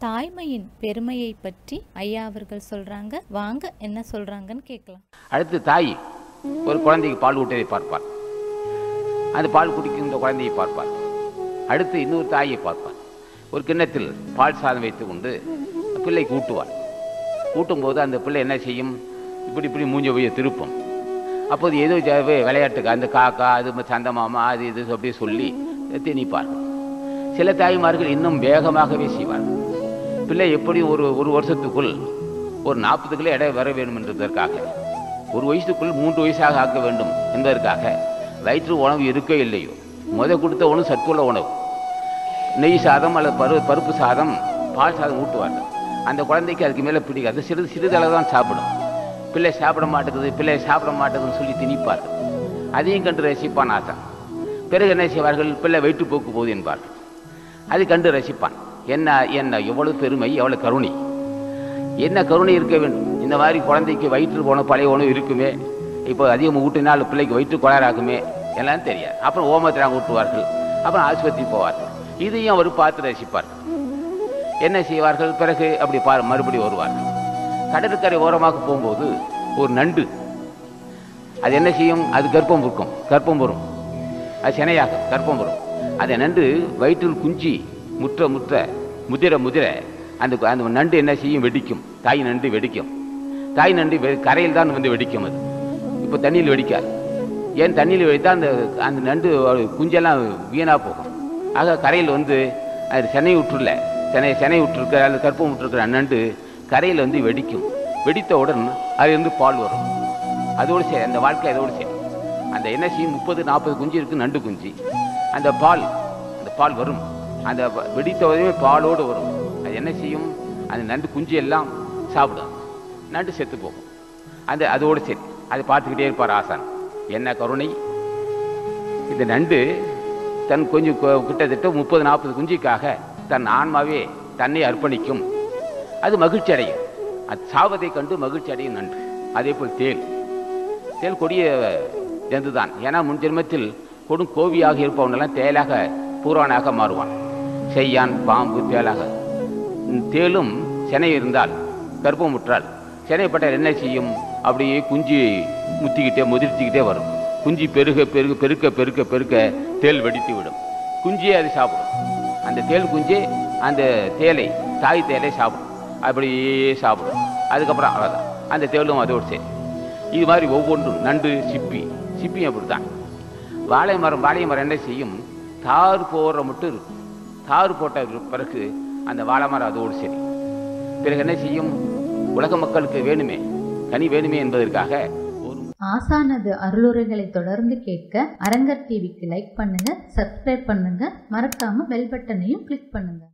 தாய்மையின் பெருமையை பற்றி ஐயா அவர்கள் சொல்றாங்க வாங்க என்ன சொல்றாங்கன்னு கேட்கலாம் அடுத்து தாய் ஒரு குழந்தைக்கு பால் ஊட்டுவதை பார்ப்பார் அந்த பால் குடிக்கின்ற குழந்தையை பார்ப்பார் அடுத்து இன்னொரு தாயை பார்ப்பார் ஒரு கிண்ணத்தில் பால் சாதம் வைத்துக் கொண்டு பிள்ளைக்கு ஊட்டுவார் ஊட்டும்போது அந்த பிள்ளை என்ன செய்யும் இப்படி இப்படி மூஞ்ச போய் திருப்பம் அப்போது ஏதோ ஜ- விளையாட்டுக்கு அந்த காக்கா அது சந்தமாமா அது இது அப்படி சொல்லி திணிப்பார் சில தாய்மார்கள் இன்னும் வேகமாகவே செய்வார்கள் பிள்ளை எப்படி ஒரு ஒரு வருஷத்துக்குள் ஒரு நாற்பது கிலோ எடை வர வேண்டும் என்பதற்காக ஒரு வயசுக்குள் மூன்று வயசாக ஆக்க வேண்டும் என்பதற்காக வயிற்று உணவு இருக்கோ இல்லையோ முத கொடுத்த உணவு சத்துள்ள உணவு நெய் சாதம் அல்லது பரு பருப்பு சாதம் பால் சாதம் ஊட்டுவார்கள் அந்த குழந்தைக்கு அதுக்கு மேலே பிடிக்காது சிறிது சிறிதளவு தான் சாப்பிடும் பிள்ளை சாப்பிட மாட்டேங்குது பிள்ளை சாப்பிட மாட்டேங்குதுன்னு சொல்லி திணிப்பார்கள் அதையும் கண்டு ரசிப்பான் ஆசான் பிறகு என்ன செய்வார்கள் பிள்ளை வயிற்றுப்போக்கு போகுது என்பார்கள் அது கண்டு ரசிப்பான் என்ன என்ன எவ்வளவு பெருமை எவ்வளவு கருணை என்ன கருணை இருக்க வேண்டும் இந்த மாதிரி குழந்தைக்கு வயிற்று போன பழைய உணவு இருக்குமே இப்போ அதிகம் ஊட்டினால் பிள்ளைக்கு வயிற்று குளராகுமே எல்லாம் தெரியாது அப்புறம் ஓமத்திராங்க ஊட்டுவார்கள் அப்புறம் ஆஸ்பத்திரி போவார்கள் இதையும் அவர் பார்த்து ரசிப்பார் என்ன செய்வார்கள் பிறகு அப்படி பா மறுபடியும் வருவார்கள் கடற்கரை ஓரமாக போகும்போது ஒரு நண்டு அது என்ன செய்யும் அது கர்ப்பம் இருக்கும் கர்ப்பம் வரும் அது சினையாக கர்ப்பம் வரும் அதை நண்டு வயிற்றில் குஞ்சி முற்ற முற்ற முதிர முதிர அந்த அந்த நண்டு என்ன செய்யும் வெடிக்கும் தாய் நண்டு வெடிக்கும் தாய் நண்டு வெ- கரையில் தான் வந்து வெடிக்கும் அது இப்போ தண்ணியில் வெடிக்காது ஏன் தண்ணியில் வெடித்தா அந்த அந்த நண்டு ஒரு குஞ்செல்லாம் வீணாக போகும் ஆக கரையில் வந்து அது சென்னை விட்டுருல சென்னை சென்னை விட்டுருக்க அல்லது கற்பம் விட்டுருக்கிற நண்டு கரையில் வந்து வெடிக்கும் வெடித்தவுடன் அதிலிருந்து பால் வரும் அதோடு சரி அந்த வாழ்க்கை அதோடு சரி அந்த என்ன செய்யும் முப்பது நாற்பது குஞ்சு இருக்கு நண்டு குஞ்சு அந்த பால் அந்த பால் வரும் அந்த வ- வெடித்த உடனே பாலோடு வரும் அது என்ன செய்யும் அந்த நண்டு குஞ்சு எல்லாம் சாப்பிடும் நண்டு செத்து போகும் அந்த அதோடு சரி அதை பார்த்துக்கிட்டே இருப்பார் ஆசான் என்ன கருணை இந்த நண்டு தன் கொஞ்சம் கு- கிட்டத்தட்ட முப்பது நாற்பது குஞ்சுக்காக தன் ஆன்மாவே தன்னை அர்ப்பணிக்கும் அது மகிழ்ச்சி அடையும் அது சாவதை கண்டு மகிழ்ச்சி அடையும் நன்று அதே போல் தேல் தேல் கொடிய ஜந்து தான் ஏன்னா முன் ஜென்மத்தில் கொடும் கோவியாக இருப்பவனெல்லாம் தேலாக பூரானாக மாறுவான் செய்யான் பாம்பு தேலாக ம், தேலும் செனை இருந்தால் கர்ப்பமுற்றால் செனைப்பட்டால் என்ன செய்யும் அப்படியே குஞ்சு முத்திக்கிட்டே முதிர்ச்சிக்கிட்டே வரும் குஞ்சு பெருக பெருக பெருக்க பெருக்க பெருக்க தேல் வெடித்து விடும் குஞ்சியே அது சாப்பிடும் அந்த தேல் குஞ்சே அந்த தேலை தாய் தேலை சாப்பிடும் அப்படியே சாப்பிடும் அதுக்கப்புறம் அவ்வளோதான் அந்த தேலும் அதோடு சரி இது மாதிரி ஒவ்வொன்றும் நண்டு சிப்பி சிப்பியும் அப்படித்தான் வாழை மரம் வாழை மரம் என்ன செய்யும் தார் போடுற மட்டும் இருக்கும் தார் போட்ட பிறகு அந்த வாழை மரம் அதோடு சரி பிறகு என்ன செய்யும் உலக மக்களுக்கு வேணுமே கனி வேணுமே என்பதற்காக ஒரு ஆசானது அருளுரைகளை தொடர்ந்து கேட்க அரங்கர் டிவிக்கு லைக் பண்ணுங்க சப்ஸ்கிரைப் பண்ணுங்க மறக்காம பெல் பட்டனையும் கிளிக் பண்ணுங்க